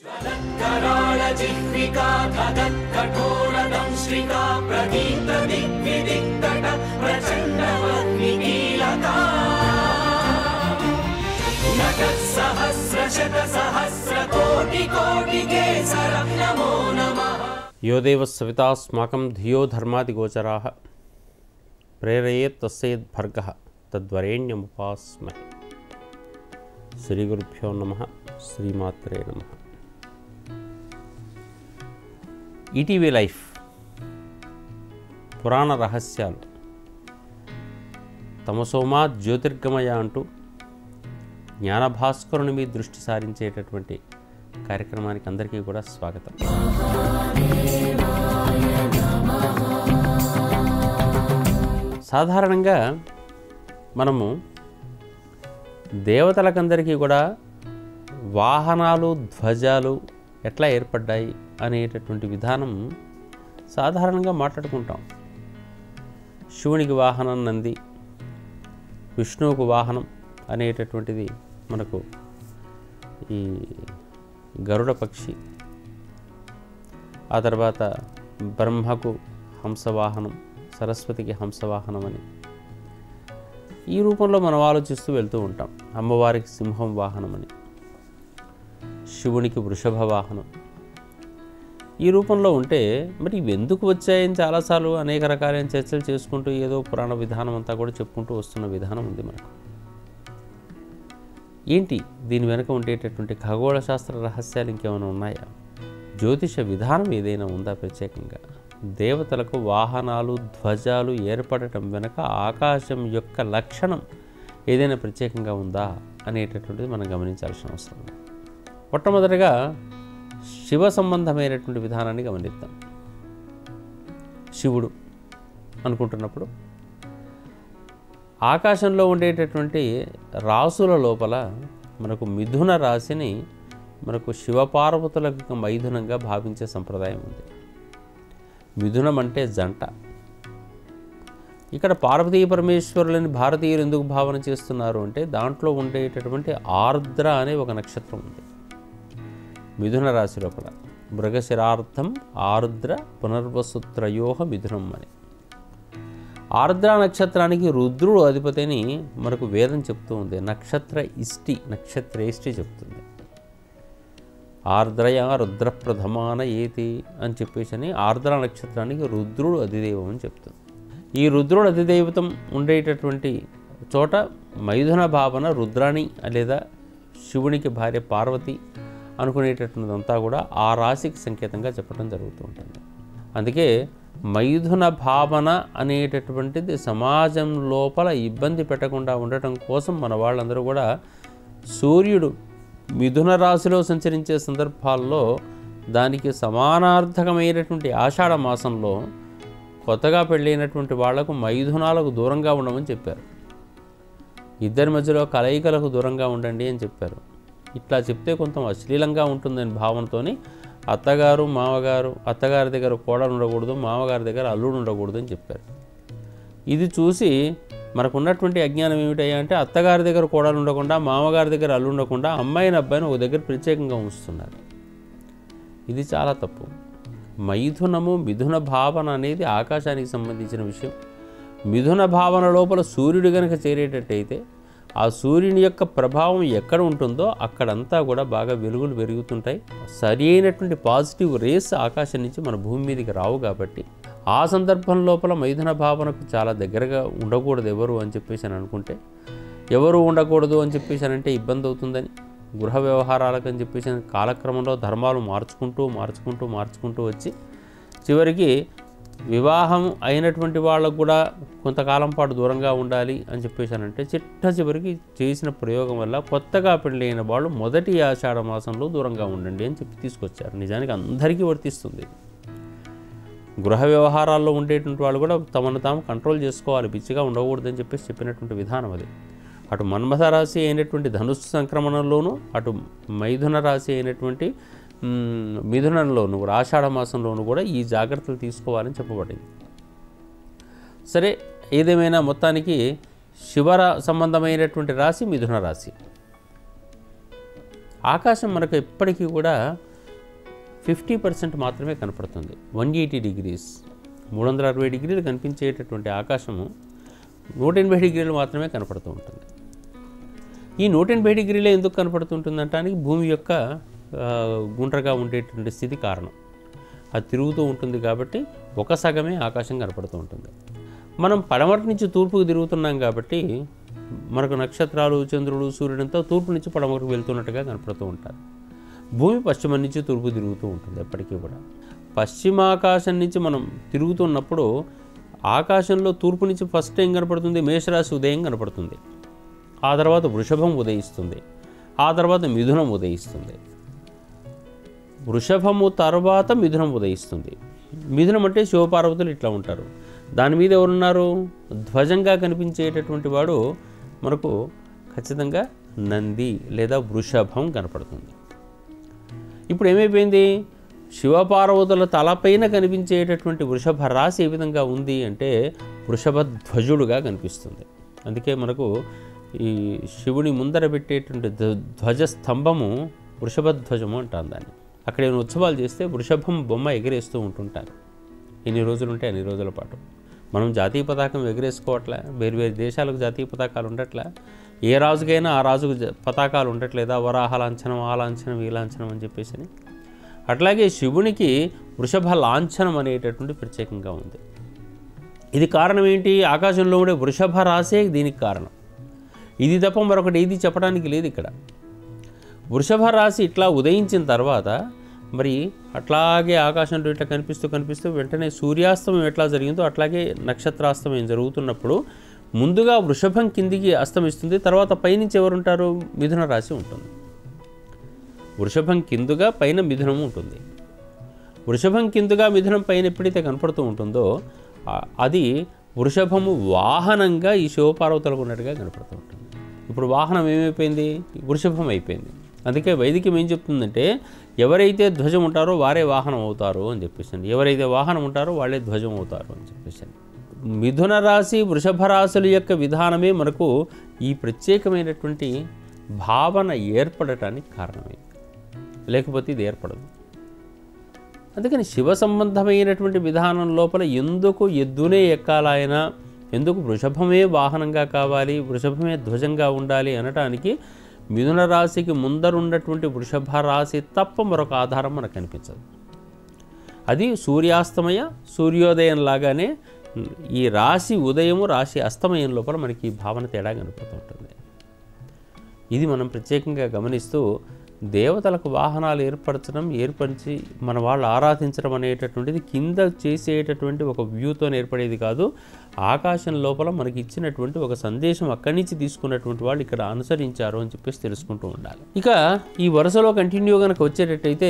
कराळजिह्विका धगत्कठोरदंश्रिका प्रदीप्तदिग्विदिक्तट प्रचण्डवह्निकीलका नटसहस्रशतसहस्रकोटिकोटिकेसरं नमो नमः యోదేవ సవితాస్మాకం ధియో ధర్మాదిగోచరా ప్రేరయేత్ తస్యేద్భర్గ తద్వరేణ్యముపాస్మహే శ్రీ గురుభ్యో నమ శ్రీమాత్రే నమ ఈటీవీ లైఫ్ పురాణ రహస్యాలు తమసోమా జ్యోతిర్గమయ అంటూ జ్ఞానభాస్కరుని మీద దృష్టి సారించేటటువంటి కార్యక్రమానికి అందరికీ కూడా స్వాగతం సాధారణంగా మనము దేవతలకందరికీ కూడా వాహనాలు ధ్వజాలు ఎట్లా ఏర్పడ్డాయి అనేటటువంటి విధానం సాధారణంగా మాట్లాడుకుంటాం శివునికి వాహనం నంది విష్ణువుకు వాహనం అనేటటువంటిది మనకు ఈ గరుడ పక్షి ఆ తర్వాత బ్రహ్మకు హంసవాహనం సరస్వతికి హంసవాహనం అని ఈ రూపంలో మనం ఆలోచిస్తూ వెళ్తూ ఉంటాం అమ్మవారికి సింహం వాహనం అని శివునికి వృషభ వాహనం ఈ రూపంలో ఉంటే మరి ఇవి ఎందుకు వచ్చాయని చాలాసార్లు అనేక రకాలైన చర్చలు చేసుకుంటూ ఏదో పురాణ విధానం అంతా కూడా చెప్పుకుంటూ వస్తున్న విధానం ఉంది మనకు ఏంటి దీని వెనుక ఉండేటటువంటి ఖగోళ శాస్త్ర రహస్యాలు ఇంకేమైనా ఉన్నాయా జ్యోతిష విధానం ఏదైనా ఉందా ప్రత్యేకంగా దేవతలకు వాహనాలు ధ్వజాలు ఏర్పడటం వెనుక ఆకాశం యొక్క లక్షణం ఏదైనా ప్రత్యేకంగా ఉందా అనేటటువంటిది మనం గమనించాల్సిన అవసరం ఉంది మొట్టమొదటిగా శివ సంబంధమైనటువంటి విధానాన్ని గమనిద్దాం శివుడు అనుకుంటున్నప్పుడు ఆకాశంలో ఉండేటటువంటి రాసుల లోపల మనకు మిథున రాశిని మనకు శివపార్వతులకు మైథునంగా భావించే సంప్రదాయం ఉంది మిథునం అంటే జంట ఇక్కడ పార్వతీ పరమేశ్వరులని భారతీయులు ఎందుకు భావన చేస్తున్నారు అంటే దాంట్లో ఉండేటటువంటి ఆర్ద్ర అనే ఒక నక్షత్రం ఉంది మిథున రాశి లోపల మృగశిరార్థం ఆర్ద్ర పునర్వసుత్రయోహ మిథునం అని ఆర్ద్ర నక్షత్రానికి రుద్రుడు అధిపతిని మనకు వేదం చెప్తూ ఉంది నక్షత్ర ఇష్టి నక్షత్రేష్టి చెప్తుంది ఆర్ద్రయ రుద్రప్రథమాన ఏతి అని చెప్పేసి అని ఆర్ద్ర నక్షత్రానికి రుద్రుడు అధిదైవం అని చెప్తుంది ఈ రుద్రుడు అధిదైవతం ఉండేటటువంటి చోట మైథున భావన రుద్రాణి లేదా శివునికి భార్య పార్వతి అనుకునేటటువంటిదంతా కూడా ఆ రాశికి సంకేతంగా చెప్పడం జరుగుతూ ఉంటుంది అందుకే మైథున భావన అనేటటువంటిది సమాజం లోపల ఇబ్బంది పెట్టకుండా ఉండటం కోసం మన వాళ్ళందరూ కూడా సూర్యుడు మిథున రాశిలో సంచరించే సందర్భాల్లో దానికి సమానార్థకమైనటువంటి ఆషాఢ మాసంలో కొత్తగా పెళ్ళైనటువంటి వాళ్లకు మైథునాలకు దూరంగా ఉండమని చెప్పారు ఇద్దరి మధ్యలో కలయికలకు దూరంగా ఉండండి అని చెప్పారు ఇట్లా చెప్తే కొంత అశ్లీలంగా ఉంటుందని భావనతోని అత్తగారు మామగారు అత్తగారి దగ్గర కోడలు ఉండకూడదు మామగారి దగ్గర అల్లుడు ఉండకూడదు అని చెప్పారు ఇది చూసి మనకు ఉన్నటువంటి అజ్ఞానం ఏమిటయ్యా అంటే అత్తగారి దగ్గర కోడలు ఉండకుండా మామగారి దగ్గర అల్లు ఉండకుండా అమ్మాయిని అబ్బాయిని ఒక దగ్గర ప్రత్యేకంగా ఉంచుతున్నారు ఇది చాలా తప్పు మైథునము మిథున భావన అనేది ఆకాశానికి సంబంధించిన విషయం మిథున భావన లోపల సూర్యుడు కనుక చేరేటట్టయితే ఆ సూర్యుని యొక్క ప్రభావం ఎక్కడ ఉంటుందో అక్కడంతా కూడా బాగా వెలుగులు పెరుగుతుంటాయి సరి అయినటువంటి పాజిటివ్ రేస్ ఆకాశం నుంచి మన భూమి మీదకి రావు కాబట్టి ఆ సందర్భం లోపల మైథున భావనకు చాలా దగ్గరగా ఉండకూడదు ఎవరు అని చెప్పేసి అని అనుకుంటే ఎవరు ఉండకూడదు అని చెప్పేసి అని అంటే ఇబ్బంది అవుతుందని గృహ వ్యవహారాలకు అని చెప్పేసి అని కాలక్రమంలో ధర్మాలు మార్చుకుంటూ మార్చుకుంటూ మార్చుకుంటూ వచ్చి చివరికి వివాహం అయినటువంటి వాళ్ళకు కూడా కొంతకాలం పాటు దూరంగా ఉండాలి అని చెప్పేసానంటే చిట్ట చివరికి చేసిన ప్రయోగం వల్ల కొత్తగా పెళ్ళైన వాళ్ళు మొదటి ఆషాఢ మాసంలో దూరంగా ఉండండి అని చెప్పి తీసుకొచ్చారు నిజానికి అందరికీ వర్తిస్తుంది గృహ వ్యవహారాల్లో ఉండేటువంటి వాళ్ళు కూడా తమను తాము కంట్రోల్ చేసుకోవాలి పిచ్చిగా ఉండకూడదని చెప్పేసి చెప్పినటువంటి విధానం అది అటు మన్మథ రాశి అయినటువంటి ధనుస్సు సంక్రమణంలోనూ అటు మైథున రాశి అయినటువంటి మ్, మిథునంలోను కూడా ఆషాఢ మాసంలోను కూడా ఈ జాగ్రత్తలు తీసుకోవాలని చెప్పబడింది సరే ఏదేమైనా మొత్తానికి శివర సంబంధమైనటువంటి రాశి మిథున రాశి ఆకాశం మనకు ఎప్పటికీ కూడా ఫిఫ్టీ పర్సెంట్ మాత్రమే కనపడుతుంది వన్ ఎయిటీ డిగ్రీస్ మూడు వందల అరవై డిగ్రీలు కనిపించేటటువంటి ఆకాశము నూట ఎనభై డిగ్రీలు మాత్రమే కనపడుతూ ఉంటుంది ఈ నూట ఎనభై డిగ్రీలే ఎందుకు కనపడుతుంటుందంటానికి భూమి యొక్క ఆ, గుండ్రగా ఉండేటువంటి స్థితి కారణం అది తిరుగుతూ ఉంటుంది కాబట్టి ఒక సగమే ఆకాశం కనపడుతూ ఉంటుంది మనం పడమటి నుంచి తూర్పుకు తిరుగుతున్నాం కాబట్టి మనకు నక్షత్రాలు చంద్రుడు సూర్యుడంతా తూర్పు నుంచి పడమరకు వెళ్తున్నట్టుగా కనపడుతూ ఉంటారు భూమి పశ్చిమ నుంచి తూర్పు తిరుగుతూ ఉంటుంది ఎప్పటికీ కూడా పశ్చిమాకాశం నుంచి మనం తిరుగుతున్నప్పుడు ఆకాశంలో తూర్పు నుంచి ఫస్ట్ ఏం కనపడుతుంది మేషరాశి ఉదయం కనపడుతుంది ఆ తర్వాత వృషభం ఉదయిస్తుంది ఆ తర్వాత మిథునం ఉదయిస్తుంది వృషభము తర్వాత మిథునం ఉదయిస్తుంది మిథునం అంటే శివపార్వతులు ఇట్లా ఉంటారు దాని మీద ఎవరున్నారు ధ్వజంగా కనిపించేటటువంటి వాడు మనకు ఖచ్చితంగా నంది లేదా వృషభం కనపడుతుంది ఇప్పుడు ఏమైపోయింది శివపార్వతుల తలపైన కనిపించేటటువంటి వృషభ రాశి ఏ విధంగా ఉంది అంటే వృషభ ధ్వజుడుగా కనిపిస్తుంది అందుకే మనకు ఈ శివుని ముందర పెట్టేటువంటి ధ్వ- ధ్వజ స్తంభము వృషభ ధ్వజము అంటాం దాన్ని అక్కడ ఏమైనా ఉత్సవాలు చేస్తే వృషభం బొమ్మ ఎగరేస్తూ ఉంటుంటారు ఎన్ని రోజులు ఉంటే అన్ని రోజుల పాటు మనం జాతీయ పతాకం ఎగరేసుకోవట్లే వేరు వేరు దేశాలకు జాతీయ పతాకాలు ఉండట్లే ఏ రాజుకైనా ఆ రాజుకు జ- పతాకాలు ఉండట్లేదా వరాహ లాంఛనం ఆ లాంఛనం ఈ లాంఛనం అని చెప్పేసి అని. అట్లాగే శివునికి వృషభ లాంఛనం అనేటటువంటి ప్రత్యేకంగా ఉంది ఇది కారణం ఏంటి ఆకాశంలో ఉండే వృషభ రాసే దీనికి కారణం ఇది తప్ప మరొకటి ఏది చెప్పడానికి లేదు ఇక్కడ వృషభ రాశి ఇట్లా ఉదయించిన తర్వాత మరి అట్లాగే ఆకాశంలో ఇట్లా కనిపిస్తూ కనిపిస్తూ వెంటనే సూర్యాస్తమయం ఎట్లా జరిగిందో అట్లాగే నక్షత్రాస్తమయం జరుగుతున్నప్పుడు ముందుగా వృషభం కిందికి అస్తమిస్తుంది తర్వాత పైనుంచి ఎవరుంటారు మిథున రాశి ఉంటుంది వృషభం కిందుగా పైన మిథునం ఉంటుంది వృషభం కిందుగా మిథునం పైన ఎప్పుడైతే కనపడుతూ ఉంటుందో ఆ- అది వృషభము వాహనంగా ఈ శివపార్వతులకు ఉన్నట్టుగా కనపడుతూ ఉంటుంది ఇప్పుడు వాహనం ఏమైపోయింది వృషభం అయిపోయింది అందుకే వైదికం ఏం చెప్తుందంటే ఎవరైతే ధ్వజం ఉంటారో వారే వాహనం అవుతారు అని చెప్పేసి ఎవరైతే వాహనం ఉంటారో వాళ్ళే ధ్వజం అవుతారు అని చెప్పేసి మిథున రాశి వృషభ రాశుల యొక్క విధానమే మనకు ఈ ప్రత్యేకమైనటువంటి భావన ఏర్పడటానికి కారణమైంది లేకపోతే ఇది ఏర్పడదు అందుకని శివ సంబంధమైనటువంటి విధానం లోపల ఎందుకు ఎద్దునే ఎక్కాలాయన ఎందుకు వృషభమే వాహనంగా కావాలి వృషభమే ధ్వజంగా ఉండాలి అనటానికి మిథున రాశికి ముందరున్నటువంటి వృషభ రాశి తప్ప మరొక ఆధారం మనకు కనిపించదు అది సూర్యాస్తమయ సూర్యోదయం లాగానే ఈ రాశి ఉదయము రాశి అస్తమయం లోపల మనకి ఈ భావన తేడా కనపడుతూ ఉంటుంది ఇది మనం ప్రత్యేకంగా గమనిస్తూ దేవతలకు వాహనాలు ఏర్పరచడం ఏర్పరిచి మన వాళ్ళు ఆరాధించడం అనేటటువంటిది కింద చేసేటటువంటి ఒక వ్యూతో ఏర్పడేది కాదు ఆకాశం లోపల మనకి ఇచ్చినటువంటి ఒక సందేశం అక్కడి నుంచి తీసుకున్నటువంటి వాళ్ళు ఇక్కడ అనుసరించారు అని చెప్పేసి తెలుసుకుంటూ ఉండాలి ఇక ఈ వరుసలో కంటిన్యూ కనుక వచ్చేటట్టయితే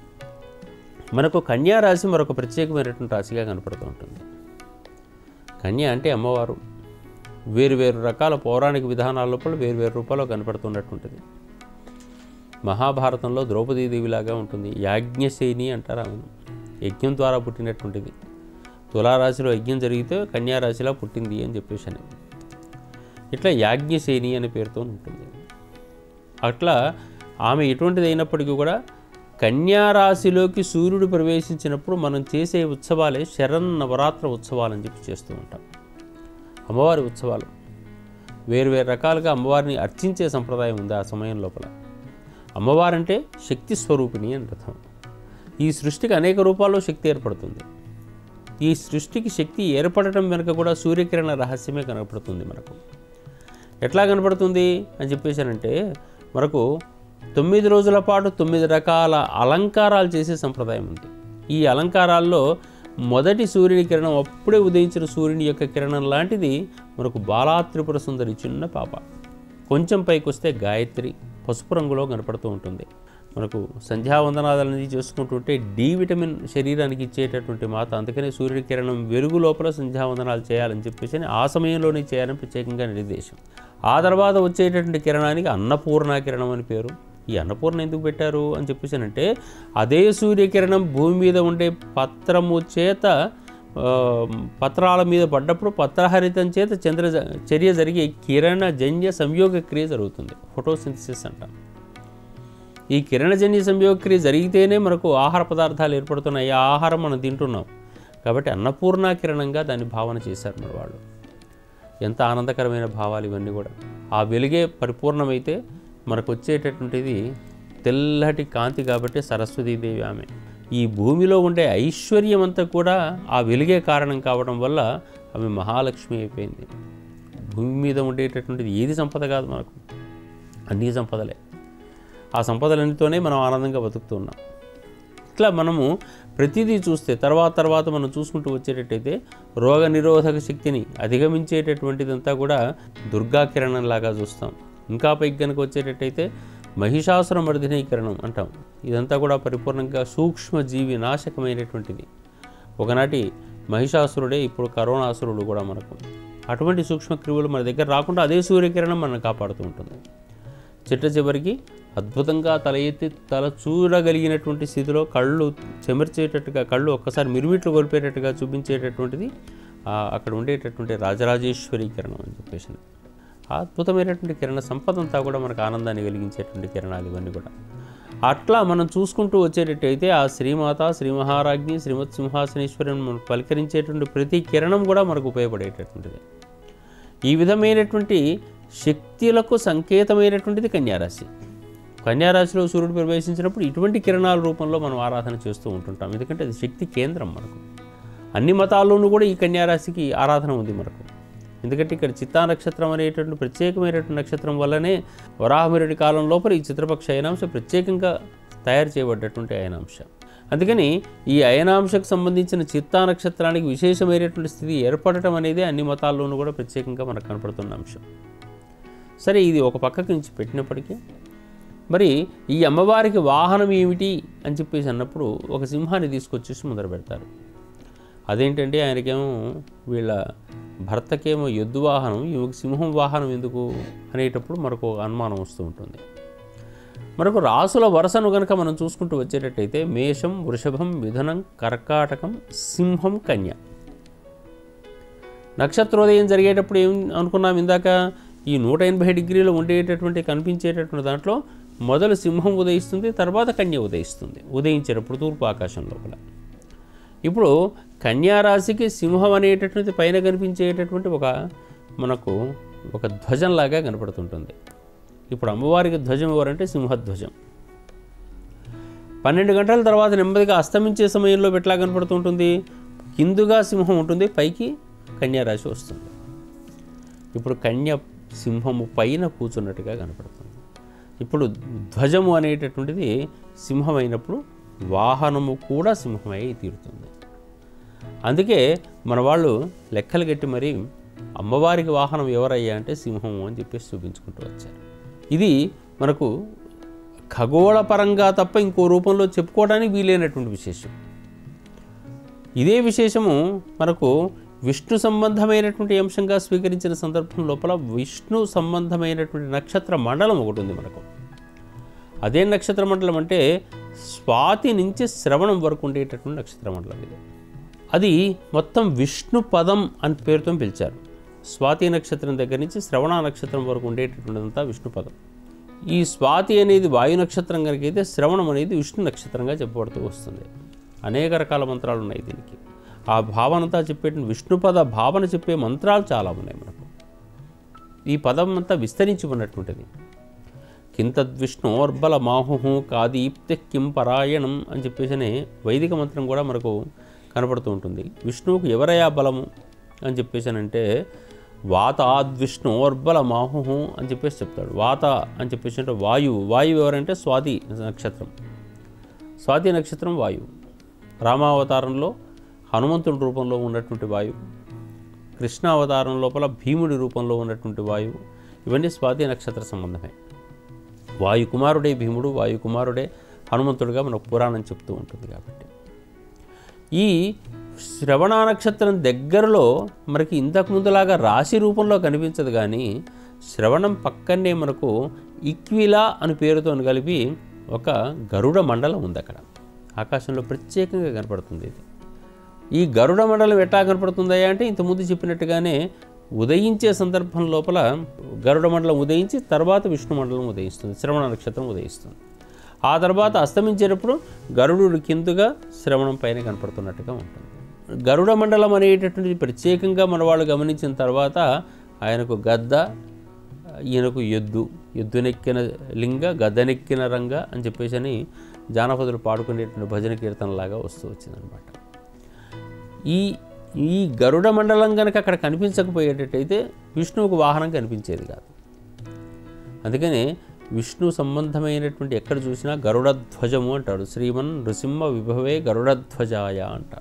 మనకు కన్యా రాశి మరొక ప్రత్యేకమైనటువంటి రాశిగా కనపడుతూ ఉంటుంది కన్య అంటే అమ్మవారు వేరు వేరు రకాల పౌరాణిక విధానాల లోపల వేరు వేరు రూపాల్లో కనపడుతున్నటువంటిది మహాభారతంలో ద్రౌపదీదేవిలాగా ఉంటుంది యాజ్ఞసేని అంటారు ఆమెను యజ్ఞం ద్వారా పుట్టినటువంటిది తులారాశిలో యజ్ఞం జరిగితే కన్యారాశిలా పుట్టింది అని చెప్పేసి అని ఇట్లా యాజ్ఞసేని అనే పేరుతో ఉంటుంది అట్లా ఆమె ఎటువంటిది అయినప్పటికీ కూడా కన్యారాశిలోకి సూర్యుడు ప్రవేశించినప్పుడు మనం చేసే ఉత్సవాలే శరణ్ నవరాత్ర ఉత్సవాలని చెప్పి చేస్తూ ఉంటాం అమ్మవారి ఉత్సవాలు వేరు వేరు రకాలుగా అమ్మవారిని అర్చించే సంప్రదాయం ఉంది ఆ సమయం లోపల అమ్మవారంటే శక్తి స్వరూపిణి అని అర్థం ఈ సృష్టికి అనేక రూపాల్లో శక్తి ఏర్పడుతుంది ఈ సృష్టికి శక్తి ఏర్పడటం వెనుక కూడా సూర్యకిరణ రహస్యమే కనపడుతుంది మనకు ఎట్లా కనపడుతుంది అని చెప్పేసానంటే మనకు తొమ్మిది రోజుల పాటు తొమ్మిది రకాల అలంకారాలు చేసే సంప్రదాయం ఉంది ఈ అలంకారాల్లో మొదటి సూర్యుని కిరణం అప్పుడే ఉదయించిన సూర్యుని యొక్క కిరణం లాంటిది మనకు బాలా త్రిపుర సుందరి చిన్న పాప కొంచెం పైకి వస్తే గాయత్రి పసుపు రంగులో కనపడుతూ ఉంటుంది మనకు సంధ్యావందనాదాలనేది చేసుకుంటుంటే డి విటమిన్ శరీరానికి ఇచ్చేటటువంటి మాత అందుకనే సూర్యుడి కిరణం వెలుగు లోపల సంధ్యావందనాలు చేయాలని చెప్పేసి అని ఆ సమయంలోనే చేయాలని ప్రత్యేకంగా నిర్దేశం ఆ తర్వాత వచ్చేటటువంటి కిరణానికి అన్నపూర్ణ కిరణం అని పేరు ఈ అన్నపూర్ణ ఎందుకు పెట్టారు అని చెప్పేసి అంటే అదే సూర్యకిరణం భూమి మీద ఉండే పత్రము చేత ఆ, పత్రాల మీద పడ్డప్పుడు పత్రహరితం చేత చంద్ర చర్య జరిగే కిరణ జన్య సంయోగ క్రియ జరుగుతుంది ఫోటోసింథసిస్ అంటాం ఈ కిరణజన్య సంయోగక్రియ జరిగితేనే మనకు ఆహార పదార్థాలు ఏర్పడుతున్నాయి ఆ ఆహారం మనం తింటున్నాం కాబట్టి అన్నపూర్ణ కిరణంగా దాన్ని భావన చేశారు మన వాళ్ళు ఎంత ఆనందకరమైన భావాలు ఇవన్నీ కూడా ఆ వెలుగే పరిపూర్ణమైతే మనకు వచ్చేటటువంటిది తెల్లటి కాంతి కాబట్టి సరస్వతీదేవి ఆమె ఈ భూమిలో ఉండే ఐశ్వర్యం అంతా కూడా ఆ వెలుగే కారణం కావడం వల్ల ఆమె మహాలక్ష్మి అయిపోయింది భూమి మీద ఉండేటటువంటిది ఏది సంపద కాదు మనకు అన్నీ సంపదలే ఆ సంపదలన్నితోనే మనం ఆనందంగా బతుకుతున్నాం ఇట్లా మనము ప్రతిదీ చూస్తే తర్వాత తర్వాత మనం చూసుకుంటూ వచ్చేటట్టయితే రోగ నిరోధక శక్తిని అధిగమించేటటువంటిదంతా కూడా దుర్గా కిరణంలాగా చూస్తాం ఇంకా పైకి కనుక వచ్చేటట్టయితే మహిషాసుర మర్దినీ కిరణం అంటాం ఇదంతా కూడా పరిపూర్ణంగా సూక్ష్మజీవి నాశకమైనటువంటిది ఒకనాటి మహిషాసురుడే ఇప్పుడు కరోనాసురుడు కూడా మనకు అటువంటి సూక్ష్మక్రియులు మన దగ్గర రాకుండా అదే సూర్యకిరణం మనల్ని కాపాడుతూ ఉంటుంది చిట్ట చివరికి అద్భుతంగా తల ఎత్తి తల చూడగలిగినటువంటి స్థితిలో కళ్ళు చెమర్చేటట్టుగా కళ్ళు ఒక్కసారి మిరుమిట్లు కొలిపేటట్టుగా చూపించేటటువంటిది ఆ, అక్కడ ఉండేటటువంటి రాజరాజేశ్వరి కిరణం అని చెప్పేసి ఆ అద్భుతమైనటువంటి కిరణ సంపద అంతా కూడా మనకు ఆనందాన్ని కలిగించేటువంటి కిరణాలు ఇవన్నీ కూడా అట్లా మనం చూసుకుంటూ వచ్చేటట్టయితే ఆ శ్రీమాత శ్రీ మహారాజ్ఞి శ్రీమత్ సింహాసనేశ్వరిని మనం పలకరించేటువంటి ప్రతి కిరణం కూడా మనకు ఉపయోగపడేటటువంటిది ఈ విధమైనటువంటి శక్తులకు సంకేతమైనటువంటిది కన్యారాశి కన్యారాశిలో సూర్యుడు ప్రవేశించినప్పుడు ఇటువంటి కిరణాల రూపంలో మనం ఆరాధన చేస్తూ ఉంటుంటాం ఎందుకంటే అది శక్తి కేంద్రం మనకు అన్ని మతాల్లోనూ కూడా ఈ కన్యారాశికి ఆరాధన ఉంది మనకు ఎందుకంటే ఇక్కడ చిత్తా నక్షత్రం అనేటువంటి ప్రత్యేకమైనటువంటి నక్షత్రం వల్లనే వరాహమిరుడి కాలం లోపల ఈ చిత్రపక్ష అయనాంశ ప్రత్యేకంగా తయారు చేయబడ్డటువంటి అయనాంశ అందుకని ఈ అయనాంశకు సంబంధించిన చిత్తా నక్షత్రానికి విశేషమైనటువంటి స్థితి ఏర్పడటం అనేది అన్ని మతాల్లోనూ కూడా ప్రత్యేకంగా మనకు కనపడుతున్న అంశం సరే ఇది ఒక పక్కకి నుంచి పెట్టినప్పటికీ మరి ఈ అమ్మవారికి వాహనం ఏమిటి అని చెప్పేసి అన్నప్పుడు ఒక సింహాన్ని తీసుకొచ్చేసి ముందర పెడతారు అదేంటంటే ఆయనకేమో వీళ్ళ భర్తకేమో ఎద్దు వాహనం ఈమెకు సింహం వాహనం ఎందుకు అనేటప్పుడు మనకు ఒక అనుమానం వస్తూ ఉంటుంది మనకు రాసుల వరుసను కనుక మనం చూసుకుంటూ వచ్చేటట్టయితే మేషం వృషభం మిథునం కర్కాటకం సింహం కన్య నక్షత్రోదయం జరిగేటప్పుడు ఏం అనుకున్నాం ఇందాక ఈ నూట ఎనభై డిగ్రీలో ఉండేటటువంటి కనిపించేటటువంటి దాంట్లో మొదలు సింహం ఉదయిస్తుంది తర్వాత కన్య ఉదయిస్తుంది ఉదయించేటప్పుడు తూర్పు ఆకాశం లోపల ఇప్పుడు కన్యారాశికి సింహం అనేటటువంటి పైన కనిపించేటటువంటి ఒక మనకు ఒక ధ్వజంలాగా కనపడుతుంటుంది ఇప్పుడు అమ్మవారికి ధ్వజం ఎవరంటే సింహధ్వజం పన్నెండు గంటల తర్వాత నెమ్మదిగా అస్తమించే సమయంలో ఎట్లా కనపడుతుంటుంది కిందుగా సింహం ఉంటుంది పైకి కన్యారాశి వస్తుంది ఇప్పుడు కన్య సింహము పైన కూర్చున్నట్టుగా కనపడుతుంది ఇప్పుడు ధ్వజము అనేటటువంటిది సింహం అయినప్పుడు వాహనము కూడా సింహమై తీరుతుంది అందుకే మన వాళ్ళు లెక్కలు కట్టి మరి అమ్మవారికి వాహనం ఎవరయ్యా అంటే సింహము అని చెప్పేసి చూపించుకుంటూ వచ్చారు ఇది మనకు ఖగోళ పరంగా తప్ప ఇంకో రూపంలో చెప్పుకోవడానికి వీలైనటువంటి విశేషం ఇదే విశేషము మనకు విష్ణు సంబంధమైనటువంటి అంశంగా స్వీకరించిన సందర్భం లోపల విష్ణు సంబంధమైనటువంటి నక్షత్ర మండలం ఒకటి ఉంది మనకు అదే నక్షత్ర మండలం అంటే స్వాతి నుంచి శ్రవణం వరకు ఉండేటటువంటి నక్షత్ర మండలం ఇది అది మొత్తం విష్ణు పదం అని పేరుతో పిలిచారు స్వాతి నక్షత్రం దగ్గర నుంచి శ్రవణ నక్షత్రం వరకు ఉండేటటువంటిదంతా విష్ణు పదం ఈ స్వాతి అనేది వాయు నక్షత్రం కనుక అయితే శ్రవణం అనేది విష్ణు నక్షత్రంగా చెప్పబడుతూ వస్తుంది అనేక రకాల మంత్రాలు ఉన్నాయి దీనికి ఆ భావనంతా చెప్పే విష్ణుపద భావన చెప్పే మంత్రాలు చాలా ఉన్నాయి మనకు ఈ పదం అంతా విస్తరించి ఉన్నటువంటిది కింతద్విష్ణోర్బల మాహు కాదీప్తి కిం పరాయణం అని చెప్పేసి వైదిక మంత్రం కూడా మనకు కనపడుతూ ఉంటుంది విష్ణువుకు ఎవరయా బలము అని చెప్పేసి అంటే వాతాద్విష్ణోర్బల మాహు అని చెప్పేసి చెప్తాడు వాత అని చెప్పేసి అంటే వాయువు వాయువు ఎవరంటే స్వాతి నక్షత్రం స్వాతి నక్షత్రం వాయువు రామావతారంలో హనుమంతుడి రూపంలో ఉన్నటువంటి వాయువు కృష్ణావతారం లోపల భీముడి రూపంలో ఉన్నటువంటి వాయువు ఇవన్నీ స్వాతి నక్షత్ర సంబంధమే వాయు కుమారుడే భీముడు వాయు కుమారుడే హనుమంతుడిగా మనకు పురాణం చెప్తూ ఉంటుంది కాబట్టి ఈ శ్రవణ నక్షత్రం దగ్గరలో మనకి ఇంతకు ముందులాగా రాశి రూపంలో కనిపించదు కానీ శ్రవణం పక్కనే మనకు ఇక్విలా అని పేరుతో కలిపి ఒక గరుడ మండలం ఉంది అక్కడ ఆకాశంలో ప్రత్యేకంగా కనపడుతుంది ఇది ఈ గరుడ మండలం ఎట్లా కనపడుతుందా అంటే ఇంతకుముందు చెప్పినట్టుగానే ఉదయించే సందర్భం లోపల గరుడ మండలం ఉదయించి తర్వాత విష్ణు మండలం ఉదయిస్తుంది శ్రవణ నక్షత్రం ఉదయిస్తుంది ఆ తర్వాత అస్తమించేటప్పుడు గరుడు కిందుగా శ్రవణం పైన కనపడుతున్నట్టుగా ఉంటుంది గరుడ మండలం అనేటటువంటిది ప్రత్యేకంగా మన వాళ్ళు గమనించిన తర్వాత ఆయనకు గద్ద ఈయనకు ఎద్దు ఎద్దునెక్కిన లింగ గద్దనెక్కిన రంగ అని చెప్పేసి అని జానపదులు పాడుకునేటువంటి భజన కీర్తనలాగా వస్తూ వచ్చిందనమాట ఈ ఈ గరుడ మండలం కనుక అక్కడ కనిపించకపోయేటట్టయితే విష్ణువుకు వాహనం కనిపించేది కాదు అందుకని విష్ణు సంబంధమైనటువంటి ఎక్కడ చూసినా గరుడధ్వజము అంటాడు శ్రీమన్ నృసింహ విభవే గరుడధ్వజాయ అంటాడు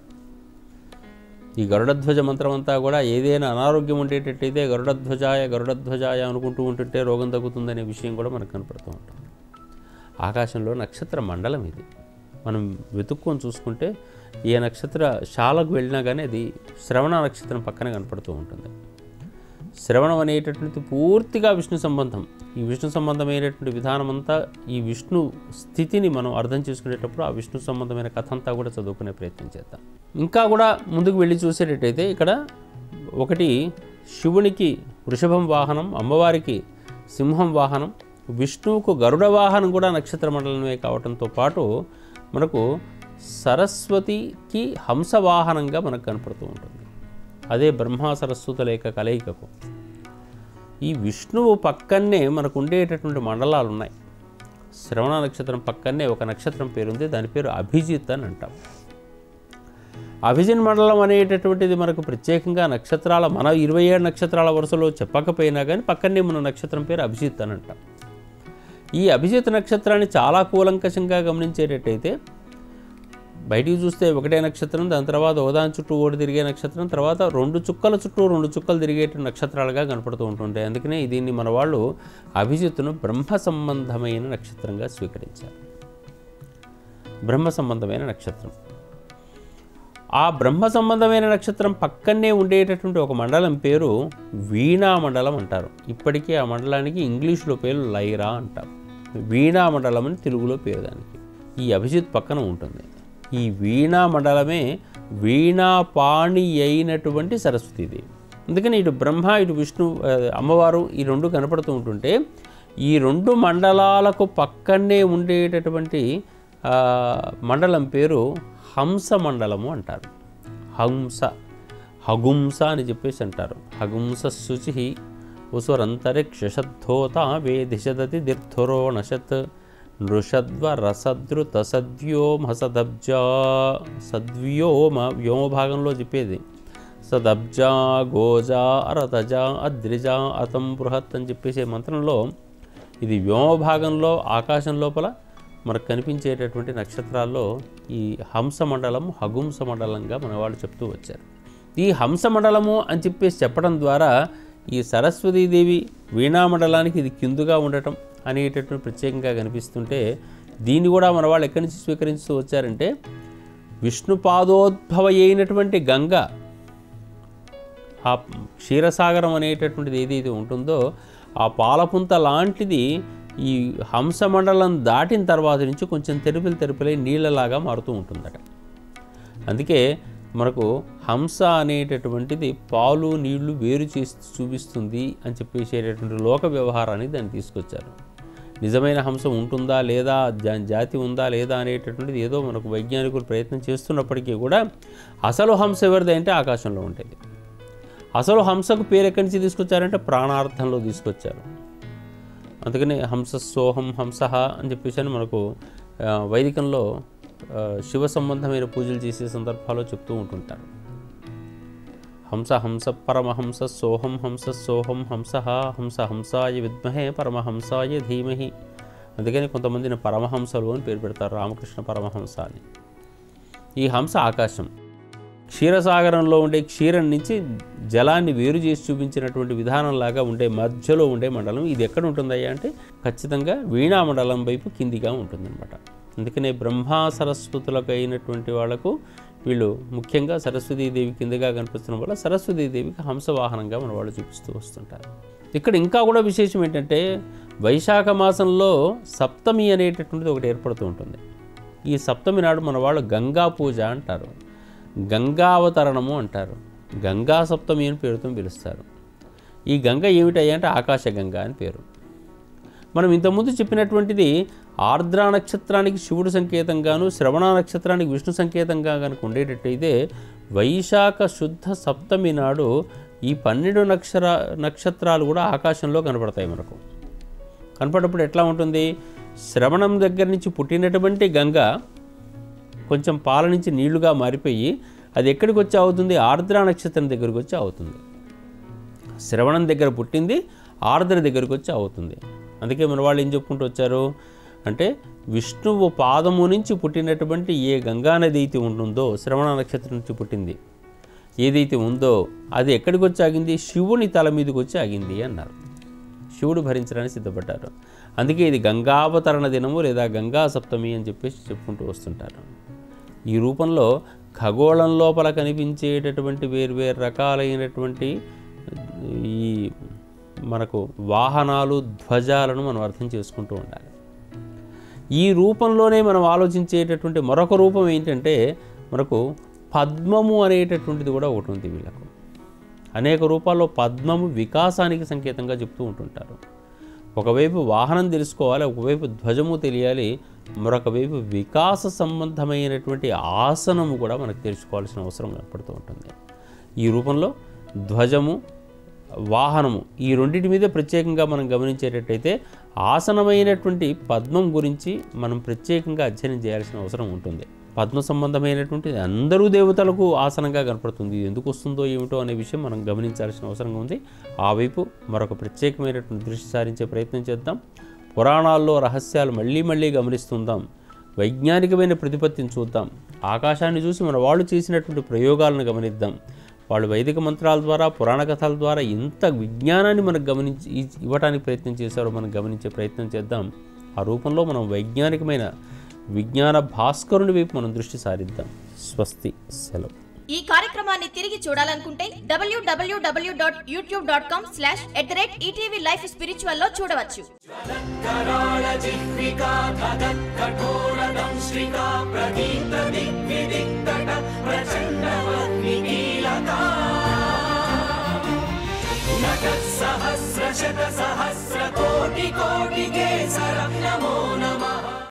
ఈ గరుడధ్వజ మంత్రం అంతా కూడా ఏదైనా అనారోగ్యం ఉండేటట్టయితే గరుడధ్వజాయ గరుడధ్వజాయ అనుకుంటూ ఉంటుంటే రోగం తగ్గుతుందనే విషయం కూడా మనకు కనపడుతూ ఉంటుంది ఆకాశంలో నక్షత్ర మండలం ఇది మనం వెతుక్కొని చూసుకుంటే ఏ నక్షత్ర శాలకు వెళ్ళినా కానీ అది శ్రవణ నక్షత్రం పక్కన కనపడుతూ ఉంటుంది శ్రవణం అనేటటువంటిది పూర్తిగా విష్ణు సంబంధం ఈ విష్ణు సంబంధమైనటువంటి విధానం అంతా ఈ విష్ణు స్థితిని మనం అర్థం చేసుకునేటప్పుడు ఆ విష్ణు సంబంధమైన కథ అంతా కూడా చదువుకునే ప్రయత్నం చేద్దాం ఇంకా కూడా ముందుకు వెళ్ళి చూసేటట్టయితే ఇక్కడ ఒకటి శివునికి వృషభం వాహనం అమ్మవారికి సింహం వాహనం విష్ణువుకు గరుడ వాహనం కూడా నక్షత్ర మండలమే కావడంతో పాటు మనకు సరస్వతికి హంస వాహనంగా మనకు కనపడుతూ ఉంటుంది అదే బ్రహ్మ సరస్వత లేక కలయికకు ఈ విష్ణువు పక్కనే మనకు ఉండేటటువంటి మండలాలు ఉన్నాయి శ్రవణ నక్షత్రం పక్కనే ఒక నక్షత్రం పేరుంది దాని పేరు అభిజిత్ అని అంటాం అభిజిన్ మండలం అనేటటువంటిది మనకు ప్రత్యేకంగా నక్షత్రాల మన ఇరవై ఏడు నక్షత్రాల వరుసలో చెప్పకపోయినా కానీ పక్కనే మన నక్షత్రం పేరు అభిజిత్ అని అంటాం ఈ అభిజిత్ నక్షత్రాన్ని చాలా కూలంకషంగా గమనించేటట్టయితే బయటికి చూస్తే ఒకటే నక్షత్రం దాని తర్వాత ఓదాని చుట్టూ ఓడి తిరిగే నక్షత్రం తర్వాత రెండు చుక్కల చుట్టూ రెండు చుక్కలు తిరిగే నక్షత్రాలుగా కనపడుతూ ఉంటుంటాయి అందుకనే దీన్ని మన వాళ్ళు అభిజిత్తును బ్రహ్మ సంబంధమైన నక్షత్రంగా స్వీకరించారు బ్రహ్మ సంబంధమైన నక్షత్రం ఆ బ్రహ్మ సంబంధమైన నక్షత్రం పక్కనే ఉండేటటువంటి ఒక మండలం పేరు వీణా మండలం అంటారు ఇప్పటికీ ఆ మండలానికి ఇంగ్లీష్లో పేరు లైరా అంటారు వీణా మండలం అని తెలుగులో పేరు దానికి ఈ అభిజిత్ పక్కన ఉంటుంది ఈ వీణా మండలమే వీణాపాణి అయినటువంటి సరస్వతీదేవి అందుకని ఇటు బ్రహ్మ ఇటు విష్ణు ఆ, అమ్మవారు ఈ రెండు కనపడుతూ ఉంటుంటే ఈ రెండు మండలాలకు పక్కనే ఉండేటటువంటి ఆ, మండలం పేరు హంస మండలము అంటారు హంస హగుంస అని చెప్పేసి అంటారు హగుంస శుచి ఉసురంతరిక్షధోత వేదిశదతి దిర్థురోణశత్ నృషద్వ రసదృత సద్వ్యోమసదబ్జా సద్వ్యోమ వ్యోమ భాగంలో చెప్పేది సదబ్జా గోజా అరతజా అద్రిజా అతం బృహత్ అని చెప్పేసే మంత్రంలో ఇది వ్యోమ భాగంలో ఆకాశం లోపల మనకు కనిపించేటటువంటి నక్షత్రాల్లో ఈ హంస మండలం హగుంస మండలంగా మన వాళ్ళు చెప్తూ వచ్చారు ఈ హంస మండలము అని చెప్పేసి చెప్పడం ద్వారా ఈ సరస్వతీదేవి వీణామండలానికి ఇది కిందుగా ఉండటం అనేటటువంటి ప్రత్యేకంగా కనిపిస్తుంటే దీన్ని కూడా మన వాళ్ళు ఎక్కడి నుంచి స్వీకరిస్తూ వచ్చారంటే విష్ణు పాదోద్భవ అయినటువంటి గంగ ఆ క్షీరసాగరం అనేటటువంటిది ఏదైతే ఉంటుందో ఆ పాలపుంత లాంటిది ఈ హంస మండలం దాటిన తర్వాత నుంచి కొంచెం తెరుపులు తెరుపులై నీళ్ళలాగా మారుతూ ఉంటుందట అందుకే మనకు హంస అనేటటువంటిది పాలు నీళ్లు వేరు చేసి చూపిస్తుంది అని చెప్పేసేటటువంటి లోక వ్యవహారాన్ని దాన్ని తీసుకొచ్చారు నిజమైన హంస ఉంటుందా లేదా జా- జాతి ఉందా లేదా అనేటటువంటిది ఏదో మనకు వైజ్ఞానికులు ప్రయత్నం చేస్తున్నప్పటికీ కూడా అసలు హంస ఎవరిది అంటే ఆకాశంలో ఉంటుంది అసలు హంసకు పేరు ఎక్కడి నుంచి తీసుకొచ్చారంటే ప్రాణార్థంలో తీసుకొచ్చారు అందుకని హంస సోహం హంస అని చెప్పేసి అని మనకు ఆ, వైదికంలో ఆ, శివ సంబంధమైన పూజలు చేసే సందర్భాల్లో చెప్తూ ఉంటుంటారు హంస హంస పరమహంస సోహం హంస సోహం హంస హంస హంసాయ విద్మహే పరమహంసాయ ధీమహి అందుకని కొంతమందిని పరమహంసలు అని పేరు పెడతారు రామకృష్ణ పరమహంస అని ఈ హంస ఆకాశం క్షీరసాగరంలో ఉండే క్షీరం నుంచి జలాన్ని వేరు చేసి చూపించినటువంటి విధానంలాగా ఉండే మధ్యలో ఉండే మండలం ఇది ఎక్కడ ఉంటుందయ్యా అంటే ఖచ్చితంగా వీణా మండలం వైపు కిందిగా ఉంటుందన్నమాట అందుకనే బ్రహ్మా సరస్వతులకు అయినటువంటి వాళ్లకు వీళ్ళు ముఖ్యంగా సరస్వతీదేవి కిందగా కనిపిస్తున్న వల్ల సరస్వతీదేవికి హంసవాహనంగా మన వాళ్ళు చూపిస్తూ వస్తుంటారు ఇక్కడ ఇంకా కూడా విశేషం ఏంటంటే వైశాఖ మాసంలో సప్తమి అనేటటువంటిది ఒకటి ఏర్పడుతూ ఉంటుంది ఈ సప్తమి నాడు మన వాళ్ళు గంగా పూజ అంటారు గంగావతరణము అంటారు గంగా సప్తమి అని పేరుతో పిలుస్తారు ఈ గంగ ఏమిటయ్యా అంటే ఆకాశ గంగ అని పేరు మనం ఇంతకుముందు చెప్పినటువంటిది ఆర్ద్ర నక్షత్రానికి శివుడు సంకేతంగాను శ్రవణ నక్షత్రానికి విష్ణు సంకేతంగా కనుక ఉండేటట్టయితే వైశాఖ శుద్ధ సప్తమి నాడు ఈ పన్నెండు నక్షర నక్షత్రాలు కూడా ఆకాశంలో కనపడతాయి మనకు కనపడప్పుడు ఎట్లా ఉంటుంది శ్రవణం దగ్గర నుంచి పుట్టినటువంటి గంగ కొంచెం పాల నుంచి నీళ్లుగా మారిపోయి అది ఎక్కడికి వచ్చి అవుతుంది ఆర్ద్ర నక్షత్రం దగ్గరికి వచ్చి అవుతుంది శ్రవణం దగ్గర పుట్టింది ఆర్ద్ర దగ్గరికి వచ్చి అవుతుంది అందుకే మన వాళ్ళు ఏం చెప్పుకుంటూ వచ్చారు అంటే విష్ణువు పాదము నుంచి పుట్టినటువంటి ఏ గంగా నది అయితే ఉంటుందో శ్రవణ నక్షత్రం నుంచి పుట్టింది ఏదైతే ఉందో అది ఎక్కడికి వచ్చి ఆగింది శివుని తల మీదకి వచ్చి ఆగింది అన్నారు శివుడు భరించడానికి సిద్ధపడ్డారు అందుకే ఇది గంగావతరణ దినము లేదా గంగా సప్తమి అని చెప్పేసి చెప్పుకుంటూ వస్తుంటారు ఈ రూపంలో ఖగోళం లోపల కనిపించేటటువంటి వేర్వేరు రకాలైనటువంటి ఈ మనకు వాహనాలు ధ్వజాలను మనం అర్థం చేసుకుంటూ ఉండాలి ఈ రూపంలోనే మనం ఆలోచించేటటువంటి మరొక రూపం ఏంటంటే మనకు పద్మము అనేటటువంటిది కూడా ఒకటి ఉంది వీళ్ళకు అనేక రూపాల్లో పద్మము వికాసానికి సంకేతంగా చెప్తూ ఉంటుంటారు ఒకవైపు వాహనం తెలుసుకోవాలి ఒకవైపు ధ్వజము తెలియాలి మరొక వైపు వికాస సంబంధమైనటువంటి ఆసనము కూడా మనకు తెలుసుకోవాల్సిన అవసరం ఏర్పడుతూ ఉంటుంది ఈ రూపంలో ధ్వజము వాహనము ఈ రెండింటి మీద ప్రత్యేకంగా మనం గమనించేటట్టయితే ఆసనమైనటువంటి పద్మం గురించి మనం ప్రత్యేకంగా అధ్యయనం చేయాల్సిన అవసరం ఉంటుంది పద్మ సంబంధమైనటువంటి అందరూ దేవతలకు ఆసనంగా కనపడుతుంది ఇది ఎందుకు వస్తుందో ఏమిటో అనే విషయం మనం గమనించాల్సిన అవసరం ఉంది ఆ వైపు మరొక ప్రత్యేకమైనటువంటి దృష్టి సారించే ప్రయత్నం చేద్దాం పురాణాల్లో రహస్యాలు మళ్ళీ మళ్ళీ గమనిస్తుందాం వైజ్ఞానికమైన ప్రతిపత్తిని చూద్దాం ఆకాశాన్ని చూసి మన వాళ్ళు చేసినటువంటి ప్రయోగాలను గమనిద్దాం వాళ్ళు వైదిక మంత్రాల ద్వారా పురాణ కథల ద్వారా ఎంత విజ్ఞానాన్ని మనకు గమనించి ఇ- ఇవ్వడానికి ప్రయత్నం చేశారో మనం గమనించే ప్రయత్నం చేద్దాం ఆ రూపంలో మనం వైజ్ఞానికమైన విజ్ఞాన భాస్కరుని వైపు మనం దృష్టి సారిద్దాం స్వస్తి సెలవు ఈ కార్యక్రమాన్ని తిరిగి చూడాలనుకుంటే W W W dot YouTube dot com slash at the rate ETV life spiritual లో చూడవచ్చు कराळजिह्विका कठोरदंश्रिका प्रदीप्त दिग्विदिक्तट प्रचण्डवह्निकीलका नटः सहस्रशत सहस्रकोटिकोटिकेसरं नमो नमः